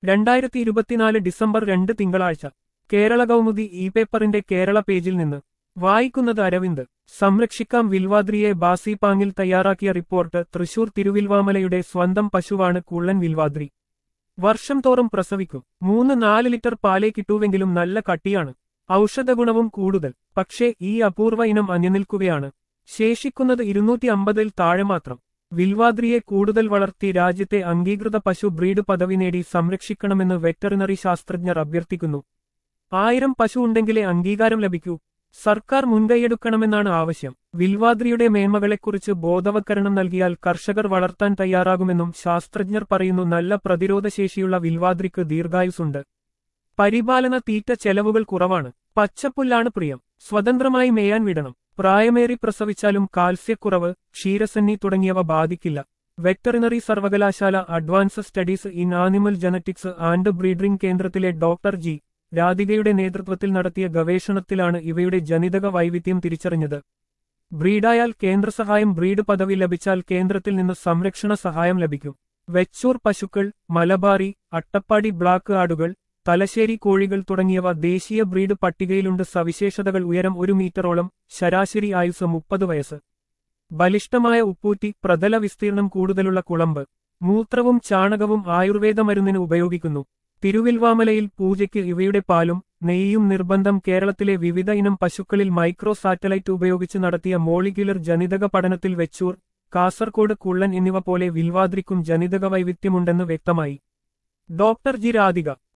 രണ്ടായിരത്തി ഇരുപത്തിനാല് ഡിസംബർ രണ്ട് തിങ്കളാഴ്ച കേരള കൗമുദി ഇ പേപ്പറിന്റെ കേരള പേജിൽ നിന്ന് വായിക്കുന്നത് അരവിന്ദ് സംരക്ഷിക്കാം വിൽവാദ്രിയെ ബാസിപാങ്ങിൽ തയ്യാറാക്കിയ റിപ്പോർട്ട് തൃശൂർ തിരുവിൽവാമലയുടെ സ്വന്തം പശുവാണ് കുള്ളൻ വിൽവാദ്രി വർഷം തോറും പ്രസവിക്കും മൂന്ന് നാല് ലിറ്റർ പാലേ കിട്ടൂവെങ്കിലും നല്ല കട്ടിയാണ് ഔഷധഗുണവും കൂടുതൽ പക്ഷേ ഈ അപൂർവ ഇനം അന്യനിൽക്കുകയാണ് ശേഷിക്കുന്നത് ഇരുന്നൂറ്റി അമ്പതിൽ താഴെ മാത്രം വിൽവാദ്രിയെ കൂടുതൽ വളർത്തി രാജ്യത്തെ അംഗീകൃത പശു ബ്രീഡ് പദവി നേടി സംരക്ഷിക്കണമെന്ന് വെറ്ററിനറി ശാസ്ത്രജ്ഞർ അഭ്യർത്ഥിക്കുന്നു ആയിരം പശു ഉണ്ടെങ്കിലേ അംഗീകാരം ലഭിക്കൂ സർക്കാർ മുൻകൈയെടുക്കണമെന്നാണ് ആവശ്യം വിൽവാദ്രിയുടെ മേന്മകളെക്കുറിച്ച് ബോധവൽക്കരണം നൽകിയാൽ കർഷകർ വളർത്താൻ തയ്യാറാകുമെന്നും ശാസ്ത്രജ്ഞർ പറയുന്നു നല്ല പ്രതിരോധശേഷിയുള്ള വിൽവാദ്രിക്ക് ദീർഘായുസുണ്ട് പരിപാലന തീറ്റ ചെലവുകൾ കുറവാണ് പച്ചപ്പുല്ലാണ് പ്രിയം സ്വതന്ത്രമായി മേയാൻ വിടണം പ്രായമേറി പ്രസവിച്ചാലും കാൽസ്യക്കുറവ് ക്ഷീരസന്നി തുടങ്ങിയവ ബാധിക്കില്ല വെറ്ററിനറി സർവകലാശാല advanced studies in animal genetics and breeding കേന്ദ്രത്തിലെ ഡോക്ടർ ജി രാധികയുടെ നേതൃത്വത്തിൽ നടത്തിയ ഗവേഷണത്തിലാണ് ഇവയുടെ ജനിതക വൈവിധ്യം തിരിച്ചറിഞ്ഞത് ബ്രീഡായാൽ കേന്ദ്രസഹായം ബ്രീഡ് പദവി ലഭിച്ചാൽ കേന്ദ്രത്തിൽ നിന്ന് സംരക്ഷണ സഹായം ലഭിക്കും വെച്ചൂർ പശുക്കൾ മലബാറി അട്ടപ്പാടി ബ്ലാക്ക് ആടുകൾ തലശ്ശേരി കോഴികൾ തുടങ്ങിയവ ദേശീയ ബ്രീഡ് പട്ടികയിലുണ്ട് സവിശേഷതകൾ ഉയരം ഒരു മീറ്ററോളം ശരാശരി ആയുസ് മുപ്പത് വയസ്സ് ബലിഷ്ഠമായ ഉപ്പൂറ്റി പ്രതല വിസ്തീർണം കൂടുതലുള്ള കുളമ്പ് മൂത്രവും ചാണകവും ആയുർവേദ മരുന്നിന് ഉപയോഗിക്കുന്നു തിരുവിൽവാമലയിൽ പൂജയ്ക്ക് ഇവയുടെ പാലും നെയ്യും നിർബന്ധം കേരളത്തിലെ വിവിധ ഇനം പശുക്കളിൽ മൈക്രോ സാറ്റലൈറ്റ് ഉപയോഗിച്ച് നടത്തിയ മോളിക്യുലർ ജനിതക പഠനത്തിൽ വെച്ചൂർ കാസർകോട് കുള്ളൻ എന്നിവ പോലെ വിൽവാദ്രിക്കും ജനിതക വൈവിധ്യമുണ്ടെന്ന് വ്യക്തമായി ഡോക്ടർ ജി രാധിക